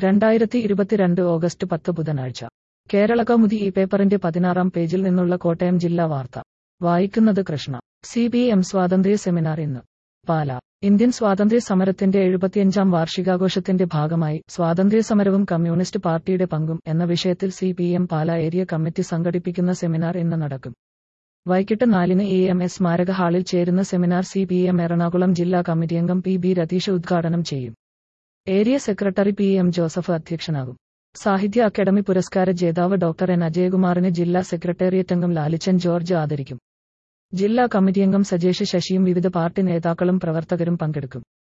രണ്ടായിരത്തി ഇരുപത്തിരണ്ട് ഓഗസ്റ്റ് പത്ത് ബുധനാഴ്ച കേരള കൗമുദി ഈ പേപ്പറിന്റെ പതിനാറാം പേജിൽ നിന്നുള്ള കോട്ടയം ജില്ലാ വാർത്ത വായിക്കുന്നത് കൃഷ്ണ സി പി എം സ്വാതന്ത്ര്യ സെമിനാർ ഇന്ന് പാല ഇന്ത്യൻ സ്വാതന്ത്ര്യ സമരത്തിന്റെ എഴുപത്തിയഞ്ചാം വാർഷികാഘോഷത്തിന്റെ ഭാഗമായി സ്വാതന്ത്ര്യ സമരവും കമ്മ്യൂണിസ്റ്റ് പാർട്ടിയുടെ പങ്കും എന്ന വിഷയത്തിൽ C P M Pala area committee സംഘടിപ്പിക്കുന്ന സെമിനാർ ഇന്ന് നടക്കും വൈകിട്ട് നാലിന് എ എം എസ് സ്മാരക ഹാളിൽ ചേരുന്ന seminar C P M Ernakulam ജില്ലാ കമ്മിറ്റി അംഗം പി ബി രതീഷ് ഉദ്ഘാടനം ചെയ്യും area secretary P M Joseph അധ്യക്ഷനാകും സാഹിത്യ അക്കാദമി പുരസ്കാര ജേതാവ് ഡോക്ടർ എൻ അജയകുമാറിനെ ജില്ലാ സെക്രട്ടേറിയറ്റ് അംഗം ലാലിച്ചൻ ജോർജ് ആദരിക്കും ജില്ലാ കമ്മിറ്റി അംഗം സജേഷ് ശശിയും വിവിധ പാർട്ടി നേതാക്കളും പ്രവർത്തകരും പങ്കെടുക്കും